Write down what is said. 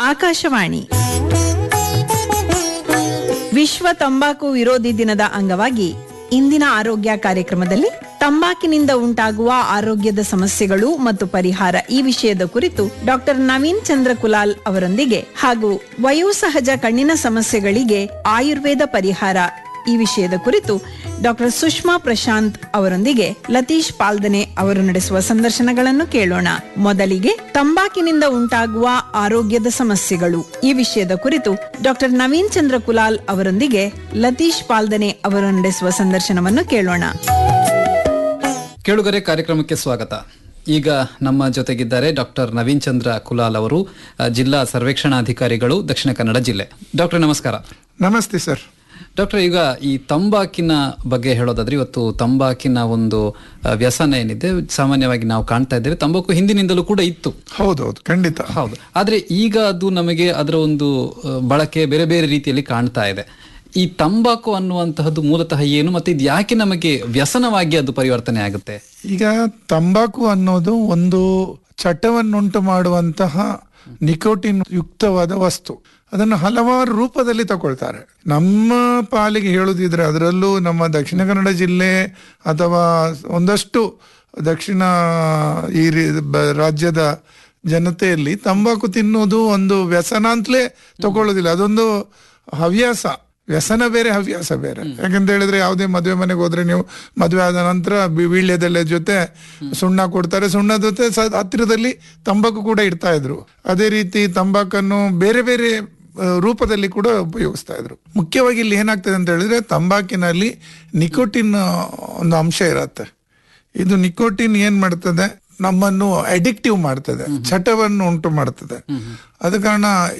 ಆಕಾಶವಾಣಿ ವಿಶ್ವ ತಂಬಾಕು ವಿರೋಧಿ ದಿನದ ಅಂಗವಾಗಿ ಇಂದಿನ ಆರೋಗ್ಯ ಕಾರ್ಯಕ್ರಮದಲ್ಲಿ ತಂಬಾಕಿನಿಂದ ಉಂಟಾಗುವ ಆರೋಗ್ಯದ ಸಮಸ್ಯೆಗಳು ಮತ್ತು ಪರಿಹಾರ ಈ ವಿಷಯದ ಕುರಿತು ಡಾಕ್ಟರ್ ನವೀನ್ ಚಂದ್ರ ಕುಲಾಲ್ ಅವರೊಂದಿಗೆ ಹಾಗೂ ವಯೋಸಹಜ ಕಣ್ಣಿನ ಸಮಸ್ಯೆಗಳಿಗೆ ಆಯುರ್ವೇದ ಪರಿಹಾರ ಈ ವಿಷಯದ ಕುರಿತು ಡಾಕ್ಟರ್ ಸುಷ್ಮಾ ಪ್ರಶಾಂತ್ ಅವರೊಂದಿಗೆ ಲತೀಶ್ ಪಾಲ್ದನೆ ಅವರು ನಡೆಸುವ ಸಂದರ್ಶನಗಳನ್ನು ಕೇಳೋಣ ಮೊದಲಿಗೆ ತಂಬಾಕಿನಿಂದ ಉಂಟಾಗುವ ಆರೋಗ್ಯದ ಸಮಸ್ಯೆಗಳು ಈ ವಿಷಯದ ಕುರಿತು ಡಾಕ್ಟರ್ ನವೀನ್ ಚಂದ್ರ ಕುಲಾಲ್ ಅವರೊಂದಿಗೆ ಲತೀಶ್ ಪಾಲ್ದನೆ ಅವರು ನಡೆಸುವ ಸಂದರ್ಶನವನ್ನು ಕೇಳೋಣ ಕೇಳುಗರೆ ಕಾರ್ಯಕ್ರಮಕ್ಕೆ ಸ್ವಾಗತ ಈಗ ನಮ್ಮ ಜೊತೆಗಿದ್ದಾರೆ ಡಾಕ್ಟರ್ ನವೀನ್ ಚಂದ್ರ ಕುಲಾಲ್ ಅವರು ಅ, ಜಿಲ್ಲಾ ಸರ್ವೇಕ್ಷಣಾಧಿಕಾರಿಗಳು ದಕ್ಷಿಣ ಕನ್ನಡ ಜಿಲ್ಲೆ ಡಾಕ್ಟರ್ ನಮಸ್ಕಾರ ನಮಸ್ತೆ ಸರ್ ಡಾಕ್ಟರ್ ಈಗ ಈ ತಂಬಾಕಿನ ಬಗ್ಗೆ ಹೇಳೋದಾದ್ರೆ ಇವತ್ತು ತಂಬಾಕಿನ ಒಂದು ಅ, ವ್ಯಸನ ಏನಿದೆ ಸಾಮಾನ್ಯವಾಗಿ ನಾವು ಕಾಣ್ತಾ ಇದ್ದೇವೆ ತಂಬಾಕು ಹಿಂದಿನಿಂದಲೂ ಕೂಡ ಇತ್ತು ಹೌದೌದು ಖಂಡಿತ ಹೌದು ಆದ್ರೆ ಈಗ ಅದು ನಮಗೆ ಅದರ ಒಂದು ಅ, ಬಳಕೆ ಬೇರೆ ಬೇರೆ ರೀತಿಯಲ್ಲಿ ಕಾಣ್ತಾ ಇದೆ ಈ ತಂಬಾಕು ಅನ್ನುವಂತಹದ್ದು ಮೂಲತಃ ಏನು ಮತ್ತೆ ಇದು ಯಾಕೆ ನಮಗೆ ವ್ಯಸನವಾಗಿ ಅದು ಪರಿವರ್ತನೆ ಆಗುತ್ತೆ ಈಗ ತಂಬಾಕು ಅನ್ನೋದು ಒಂದು ಚಟವನ್ನುಂಟು ಮಾಡುವಂತಹ ನಿಕೋಟಿನ್ ಯುಕ್ತವಾದ ವಸ್ತು ಅದನ್ನು ಹಲವಾರು ರೂಪದಲ್ಲಿ ತಗೊಳ್ತಾರೆ ನಮ್ಮ ಪಾಲಿಗೆ ಹೇಳುದಿದ್ರೆ ಅದರಲ್ಲೂ ನಮ್ಮ ದಕ್ಷಿಣ ಕನ್ನಡ ಜಿಲ್ಲೆ ಅಥವಾ ಒಂದಷ್ಟು ದಕ್ಷಿಣ ಈ ರೀ- ಬ- ರಾಜ್ಯದ ಜನತೆಯಲ್ಲಿ ತಂಬಾಕು ತಿನ್ನೋದು ಒಂದು ವ್ಯಸನ ಅಂತಲೇ ತಗೊಳ್ಳೋದಿಲ್ಲ ಅದೊಂದು ಹವ್ಯಾಸ ವ್ಯಸನ ಬೇರೆ ಹವ್ಯಾಸ ಬೇರೆ ಯಾಕಂತ ಹೇಳಿದ್ರೆ ಯಾವುದೇ ಮದುವೆ ಮನೆಗೆ ಹೋದ್ರೆ ನೀವು ಮದುವೆ ಆದ ನಂತರ ಬಿ- ವೀಳ್ಯದೆಲೆ ಜೊತೆ ಸುಣ್ಣ ಕೊಡ್ತಾರೆ ಸುಣ್ಣದ ಜೊತೆ ಸ- ಹತ್ತಿರದಲ್ಲಿ ತಂಬಾಕು ಕೂಡ ಇಡ್ತಾ ಇದ್ರು ಅದೇ ರೀತಿ ತಂಬಾಕನ್ನು ಬೇರೆ ಬೇರೆ ಆ, ರೂಪದಲ್ಲಿ ಕೂಡ ಉಪಯೋಗಿಸ್ತಾ ಇದ್ರು ಮುಖ್ಯವಾಗಿ ಇಲ್ಲಿ ಏನಾಗ್ತದೆ ಅಂತ ಹೇಳಿದ್ರೆ ತಂಬಾಕಿನಲ್ಲಿ ನಿಕೋಟಿನ್ ಒಂದು ಅಂಶ ಇರತ್ತೆ ಇದು ನಿಕೋಟಿನ್ ಏನ್ ಮಾಡ್ತದೆ ನಮ್ಮನ್ನು ಅಡಿಕ್ಟಿವ್ ಮಾಡ್ತದೆ ಚಟವನ್ನು ಉಂಟು ಮಾಡ್ತದೆ ಅದ ಕಾರಣ